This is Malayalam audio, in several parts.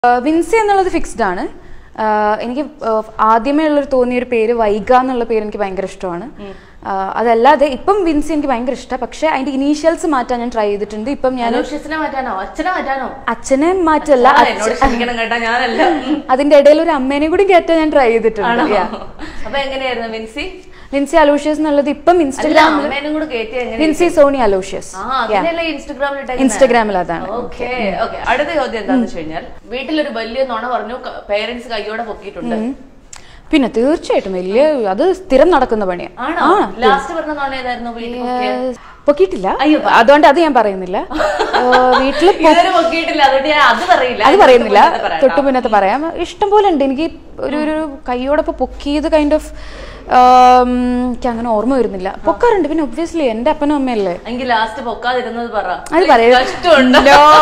വിൻസി എന്നുള്ളത് ഫിക്സ്ഡ് ആണ് ആഹ് എനിക്ക് ആഹ് ആദ്യമേ ഉള്ളൊരു തോന്നിയ ഒരു പേര് വൈഗ എന്നുള്ള പേര് എനിക്ക് ഭയങ്കര ഇഷ്ടമാണ് ആഹ് അതല്ലാതെ ഇപ്പം വിൻസി എനിക്ക് ഭയങ്കര ഇഷ്ടമാണ് പക്ഷെ അതിന്റെ ഇനീഷ്യൽസ് മാറ്റാൻ ഞാൻ ട്രൈ ചെയ്തിട്ടുണ്ട് ഇപ്പം ഞാൻ അലോഷ്യസിനെ മാറ്റാനോ അച്ഛനെ മാറ്റാനോ അച്ഛനെ മാറ്റല്ല ആ, എന്നോട് ക്ഷമിക്കണം കേട്ടാ ഞാനല്ല ഉം. അതിന്റെ ഇടയിൽ ഒരു അമ്മേനെ കൂടി കയറ്റാൻ ഞാൻ ട്രൈ ചെയ്തിട്ടുണ്ട് ആണോ Yeah. അപ്പൊ എങ്ങനെയായിരുന്നു വിൻസി വിൻസി അലോഷ്യസ് എന്നുള്ളത് ഇപ്പം അല്ല ഇൻസ്റ്റഗ്രാമിൽ അമ്മേനും കൂടെ കയറ്റി എങ്ങനെ വിൻസി സോണി അലോഷ്യസ് ആ അതിനല്ലേ ഇൻസ്റ്റഗ്രാമിൽ ഇൻസ്റ്റഗ്രാമിൽ അതാണ് ഓക്കെ ഓക്കെ അടുത്ത ചോദ്യം എന്താന്ന് വെച്ച് കഴിഞ്ഞാൽ വീട്ടിലൊരു വലിയ നുണ പറഞ്ഞു പേരൻസ് കയ്യോടെ പൊക്കിയിട്ടുണ്ട് പിന്നെ തീർച്ചയായിട്ടും വലിയ അത് സ്ഥിരം നടക്കുന്ന പണിയാണ് ആണോ ലാസ്റ്റ് പറഞ്ഞ നുണ ഏതായിരുന്നു വീട്ടിൽ പൊക്കിയത്? പൊക്കിയിട്ടില്ല അയ്യോ, അതുകൊണ്ട് അത് ഞാൻ പറയുന്നില്ല വീട്ടിൽ ഇതുവരെ പൊക്കിയിട്ടില്ല അതുകൊണ്ട് ഞാൻ അത് പറയില്ല അത് പറയുന്നില്ല തൊട്ട് പറയാം. തൊട്ടു മുന്നത്തെ പറയാം ഇഷ്ടം പോലെ ഉണ്ട് എനിക്ക് ഒരു ഒരു കൈയോടൊപ്പം പൊക്കിയത് കൈൻഡ് ഓഫ് എനിക്ക് അങ്ങനെ ഓർമ്മ വരുന്നില്ല പൊക്കാറുണ്ട് പിന്നെ ഒബ്വിയസ്ലി എന്റെ അപ്പനും അമ്മയല്ലേ എങ്കിൽ ലാസ്റ്റ് പൊക്കാതിരുന്നത് പറ അത് പറയാം കഷ്ടമുണ്ട്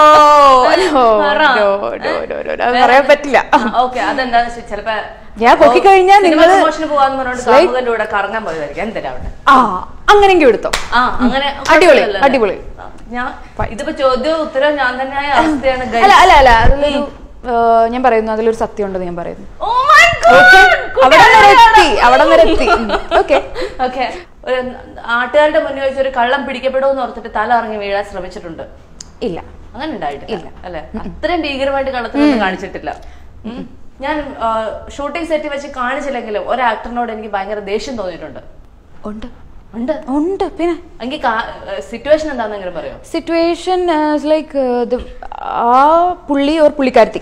അത് പറയാൻ പറ്റില്ല ഓക്കെ അതെന്താന്ന് വെച്ചാൽ ചിലപ്പോ ഞാൻ പൊക്കിക്കഴിഞ്ഞാൽ സിനിമ നിങ്ങള് പ്രൊമോഷന് പോവാന്ന് പറഞ്ഞോണ്ട് കാമുകന്റെ കൂടെ കറങ്ങാൻ പോയതായിരിക്കും എന്തിനാ അവിടെ ആ അങ്ങനെയെങ്കിൽ എടുത്തോ ആ അങ്ങനെ അടിപൊളി, കുഴപ്പമില്ലല്ലോ. അടിപൊളി. ആ, ഞാൻ ഇതിപ്പോ ചോദ്യവും ഉത്തരവും ഞാൻ തന്നെയായ അവസ്ഥയാണ് guys. അല്ല അല്ല അല്ല അതിലൊരു ആ, ഞാൻ പറയുന്നു അതിലൊരു സത്യം ഉണ്ടെന്ന് ഞാൻ പറയുന്നു Oh my God! Okay. അവിടെ വരെ കുട്ടിയാണ്. എത്തി അവിടെ വരെ എത്തി ഓക്കെ Okay. ഒരു നാട്ടുകാരുടെ മുന്നിൽ വെച്ച് ഒരു കള്ളം പിടിക്കപ്പെടുമെന്ന് ഓർത്തിട്ട് തല ഇറങ്ങി വീഴാൻ ശ്രമിച്ചിട്ടുണ്ട് ഇല്ല അങ്ങനെ ഉണ്ടായിട്ടില്ല അല്ലെ അത്രയും ഭീകരമായിട്ട് കള്ളത്തിലൊന്നും കാണിച്ചിട്ടില്ല ഉം. ഞാൻ ഷൂട്ടിംഗ് സെറ്റിൽ വെച്ച് കാണിച്ചില്ലെങ്കിലും ഒരു ആക്ടറിനോട് എനിക്ക് ഭയങ്കര ദേഷ്യം തോന്നിയിട്ടുണ്ട് ഉണ്ട് ഉണ്ട് ഉണ്ട് പിന്നെ എനിക്ക് സിറ്റുവേഷൻ എന്താന്ന് ഇങ്ങനെ പറയോ സിറ്റുവേഷൻ ലൈക്ക് ആ പുള്ളി ഓർ പുള്ളിക്കാരത്തി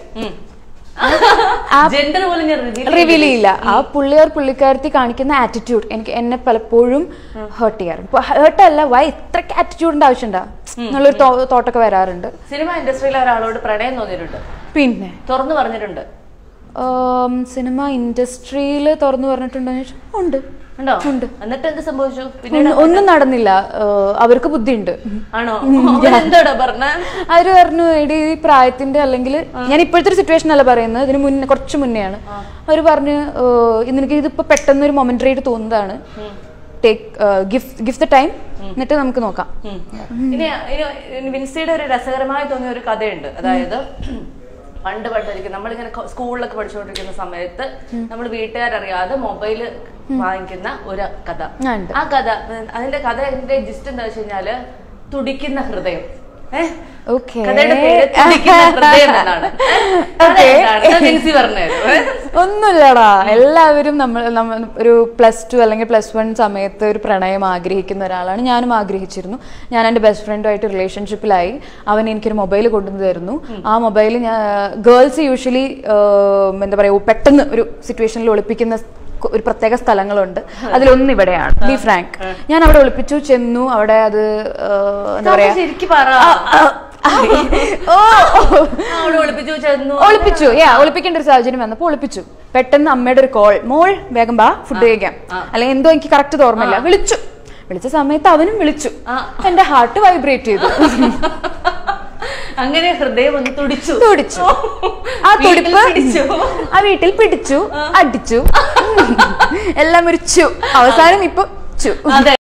ജെൻഡർ പോലും ഞാൻ റിവീൽ റിവീൽ ചെയ്യില്ല ആ പുള്ളി ഓർ പുള്ളിക്കാരത്തി കാണിക്കുന്ന ആറ്റിറ്റ്യൂഡ് എനിക്ക് എന്നെ പലപ്പോഴും ഹേർട്ട് ചെയ്യാറുണ്ട് ഹേർട്ട് അല്ല വൈ ഇത്രയ്ക്ക് ആറ്റിറ്റ്യൂഡിന്റെ ആവശ്യമുണ്ടാ എന്നുള്ളൊരു തോ- തോട്ടൊക്കെ വരാറുണ്ട് സിനിമ ഇൻഡസ്ട്രിയിലെ ഒരാളോട് പ്രണയം തോന്നിയിട്ടുണ്ട് പിന്നെ തുറന്നു പറഞ്ഞിട്ടുണ്ട് സിനിമ ഇൻഡസ്ട്രിയിൽ തുറന്നു പറഞ്ഞിട്ടുണ്ടോ എന്ന് ചോദിച്ചാൽ ഉണ്ട് ഉണ്ടോ ഉണ്ട്. എന്നിട്ട് എന്ത് സംഭവിച്ചു പിന്നെ ഒന്നും- ഒന്നും നടന്നില്ല ഏഹ് അവർക്ക് ബുദ്ധിയുണ്ട് ആണോ എന്താടാ പറഞ്ഞ അവര് പറഞ്ഞു എടി ഈ പ്രായത്തിന്റെ അല്ലെങ്കിൽ ഞാൻ ഇപ്പോഴത്തെ ഒരു സിറ്റുവേഷൻ അല്ല പറയുന്നത് ഇതിന് മുന്നേ കുറച്ച് മുന്നെയാണ് അവര് പറഞ്ഞു ഏഹ് നിനക്ക് ഇതിപ്പോ പെട്ടെന്ന് ഒരു മൊമെന്ററി ആയിട്ട് തോന്നുന്നതാണ് take gift gift the time എന്നിട്ട് നമുക്ക് നോക്കാം ഇനി ഇനി വിൻസിയുടെ ഒരു രസകരമായി തോന്നിയ ഒരു കഥയുണ്ട് അതായത് പണ്ട് പണ്ടിരിക്കും നമ്മളിങ്ങനെ കൊ- സ്കൂളിലൊക്കെ പഠിച്ചുകൊണ്ടിരിക്കുന്ന സമയത്ത് നമ്മൾ വീട്ടുകാരറിയാതെ മൊബൈൽ വാങ്ങിക്കുന്ന ഒരു കഥ ആ, ഉണ്ട്. ആ കഥ ഉം, അതിന്റെ കഥയുടെ ജിസ്റ്റ് എന്താ വെച്ച് കഴിഞ്ഞാല് തുടിക്കുന്ന ഹൃദയം ഏഹ് ഓക്കെ കഥയുടെ പേര് തുടിക്കുന്ന ഹൃദയം എന്നാണ് ഏഹ്? അതെന്താണ്? ഇത് വിൻസി പറഞ്ഞായിരുന്നു ഏഹ്? ഒന്നുമില്ലടാ എല്ലാവരും നമ്മൾ നമ്മ ഒരു പ്ലസ് ടു അല്ലെങ്കിൽ പ്ലസ് വൺ സമയത്ത് ഒരു പ്രണയം ആഗ്രഹിക്കുന്ന ഒരാളാണ് ഞാനും ആഗ്രഹിച്ചിരുന്നു ഞാൻ എൻ്റെ ബെസ്റ്റ് ഫ്രണ്ടുമായിട്ട് റിലേഷൻഷിപ്പിലായി അവൻ എനിക്കൊരു മൊബൈൽ കൊണ്ടുവന്ന് തരുന്നു ആ മൊബൈൽ ഞാൻ ഗേൾസ് യൂഷ്വലി എന്താ പറയുക പെട്ടെന്ന് ഒരു സിറ്റുവേഷനിൽ ഒളിപ്പിക്കുന്ന സ് ഒരു പ്രത്യേക സ്ഥലങ്ങളുണ്ട് അതിലൊന്ന് ഇവിടെയാണ് ബി ഫ്രാങ്ക് ഞാൻ അവിടെ ഒളിപ്പിച്ചു ചെന്നു അവിടെ അത് ഏഹ്, എന്താ പറയാ ശരിക്കും പറ ഓ അവിടെ ഒളിപ്പിച്ചു ചെന്നു ഒളിപ്പിച്ചു യാ ഒളിപ്പിക്കേണ്ട ഒരു സാഹചര്യം വന്നപ്പോ ഒളിപ്പിച്ചു പെട്ടെന്ന് അമ്മയുടെ ഒരു കോൾ മോൾ വേഗം ബാ ഫുഡ് കഴിക്കാം അല്ലെങ്കിൽ എന്തോ എനിക്ക് കറക്റ്റ് ഓർമ്മയില്ല വിളിച്ചു വിളിച്ച സമയത്ത് അവനും വിളിച്ചു ആ. എന്റെ ഹാർട്ട് വൈബ്രേറ്റ് ചെയ്തു അങ്ങനെ ഹൃദയം ഒന്ന് തുടിച്ചു തുടിച്ചു ആ വീട്ടിൽ തുടിപ്പ് പിടിച്ചു. ആ വീട്ടിൽ പിടിച്ചു അടിച്ചു എല്ലാം മുരിച്ചു അവസാനം ഇപ്പൊ ചു അതെ